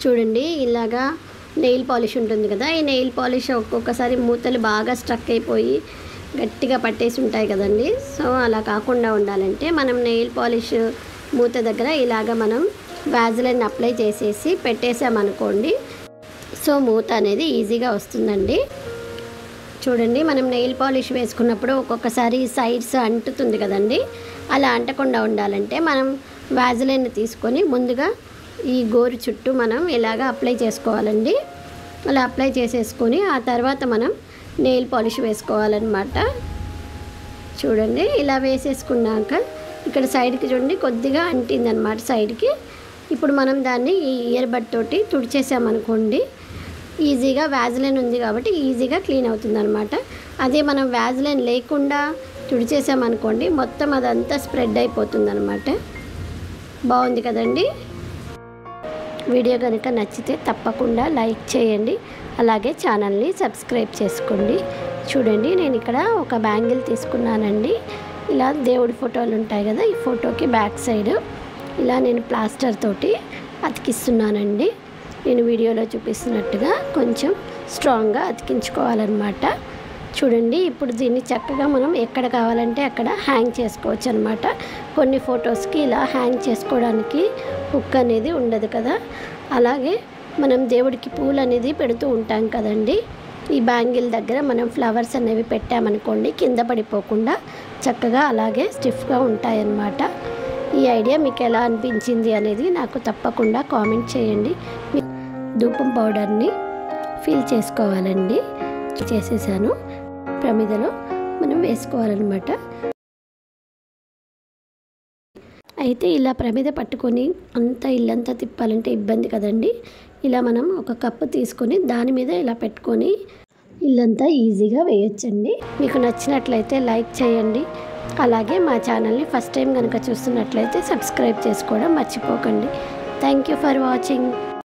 చూడండి ఇలాగా nail polish ఉంటుంది కదా ఈ నెయిల్ పాలిష్ ఒక్కొక్కసారి మూతలు బాగా స్ట్రక్ అయిపోయి గట్టిగా పట్టేసి ఉంటాయి కదండి సో అలా కాకుండా ఉండాలంటే మనం నెయిల్ పాలిష్ మూత దగ్గర ఇలాగ మనం వ్యాజిలైన్ అప్లై చేసేసి పెట్టేసామనుకోండి సో మూత అనేది ఈజీగా వస్తుందండి చూడండి మనం నెయిల్ పాలిష్ వేసుకున్నప్పుడు ఒక్కొక్కసారి సైడ్స్ అంటుతుంది కదండి అలా అంటకుండా ఉండాలంటే మనం వ్యాజిలైన్ తీసుకొని ముందుగా ఈ గోరు చుట్టూ మనం ఇలాగ అప్లై చేసుకోవాలండి అలా అప్లై చేసేసుకొని ఆ తర్వాత మనం నెయిల్ పాలిష్ వేసుకోవాలన్నమాట చూడండి ఇలా వేసేసుకున్నాక ఇక్కడ సైడ్కి చూడండి కొద్దిగా అంటిందనమాట సైడ్కి ఇప్పుడు మనం దాన్ని ఈ ఇయర్ బడ్ తోటి తుడిచేసామనుకోండి ఈజీగా వ్యాజిలైన్ ఉంది కాబట్టి ఈజీగా క్లీన్ అవుతుంది అనమాట అదే మనం వ్యాజిలైన్ లేకుండా తుడిచేసామనుకోండి మొత్తం అదంతా స్ప్రెడ్ అయిపోతుంది అనమాట బాగుంది కదండి వీడియో కనుక నచ్చితే తప్పకుండా లైక్ చేయండి అలాగే ఛానల్ని సబ్స్క్రైబ్ చేసుకోండి చూడండి నేను ఇక్కడ ఒక బ్యాంగిల్ తీసుకున్నానండి ఇలా దేవుడి ఫోటోలు ఉంటాయి కదా ఈ ఫోటోకి బ్యాక్ సైడ్ ఇలా నేను ప్లాస్టర్ తోటి అతికిస్తున్నానండి నేను వీడియోలో చూపిస్తున్నట్టుగా కొంచెం స్ట్రాంగ్గా అతికించుకోవాలన్నమాట చూడండి ఇప్పుడు దీన్ని చక్కగా మనం ఎక్కడ కావాలంటే అక్కడ హ్యాంగ్ చేసుకోవచ్చు అనమాట కొన్ని ఫొటోస్కి ఇలా హ్యాంగ్ చేసుకోవడానికి హుక్ అనేది ఉండదు కదా అలాగే మనం దేవుడికి పూలు అనేది పెడుతూ ఉంటాం కదండి ఈ బ్యాంగిల్ దగ్గర మనం ఫ్లవర్స్ అనేవి పెట్టామనుకోండి కింద పడిపోకుండా చక్కగా అలాగే స్టిఫ్గా ఉంటాయన్నమాట ఈ ఐడియా మీకు ఎలా అనిపించింది అనేది నాకు తప్పకుండా కామెంట్ చేయండి మీ ధూపం పౌడర్ని ఫిల్ చేసుకోవాలండి చేసేసాను ప్రమిదలో మనం వేసుకోవాలన్నమాట అయితే ఇలా ప్రమిద పట్టుకొని అంత ఇల్లంతా తిప్పాలంటే ఇబ్బంది కదండి ఇలా మనం ఒక కప్పు తీసుకొని దాని మీద ఇలా పెట్టుకొని ఇల్లంతా ఈజీగా వేయొచ్చండి మీకు నచ్చినట్లయితే లైక్ చేయండి అలాగే మా ఛానల్ని ఫస్ట్ టైం కనుక చూస్తున్నట్లయితే సబ్స్క్రైబ్ చేసుకోవడం మర్చిపోకండి థ్యాంక్ యూ ఫర్ వాచింగ్